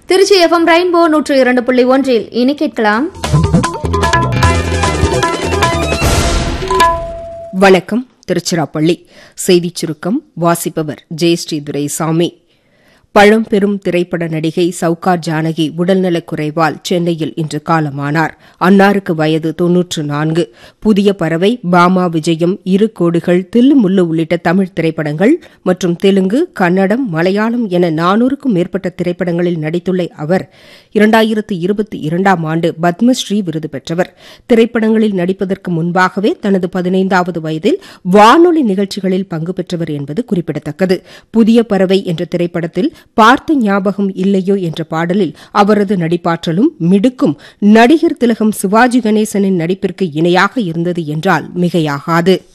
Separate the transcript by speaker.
Speaker 1: Trichy FM rainbow நூற்று இரண்டு புள்ளி ஒன்றில் இனி கேட்கலாம்
Speaker 2: வணக்கம் திருச்சிராப்பள்ளி செய்திச் சுருக்கம் வாசிப்பவர் ஜெயஸ்ரீ துரைசாமி பழம்பெரும் திரைப்பட நடிகை சவுகார் ஜானகி உடல்நலக் குறைவால் சென்னையில் இன்று காலமானார் அன்னாருக்கு வயது தொன்னூற்று நான்கு புதிய பறவை பாமா விஜயம் இரு கோடுகள் தில்லு முள்ளு உள்ளிட்ட தமிழ் திரைப்படங்கள் மற்றும் தெலுங்கு கன்னடம் மலையாளம் என நானூறுக்கும் மேற்பட்ட திரைப்படங்களில் நடித்துள்ள அவர் இரண்டாயிரத்து இருபத்தி இரண்டாம் ஆண்டு பத்மஸ்ரீ விருது பெற்றவர் திரைப்படங்களில் நடிப்பதற்கு முன்பாகவே தனது பதினைந்தாவது வயதில் வானொலி நிகழ்ச்சிகளில் பங்கு பெற்றவர் என்பது குறிப்பிடத்தக்கது புதிய பறவை என்ற திரைப்படத்தில் பார்த்த ஞாபகம் இல்லையோ என்ற பாடலில் அவரது நடிப்பாற்றலும் மிடுக்கும் நடிகர் திலகம் சிவாஜி கணேசனின் நடிப்பிற்கு இணையாக இருந்தது என்றால் மிகையாகாது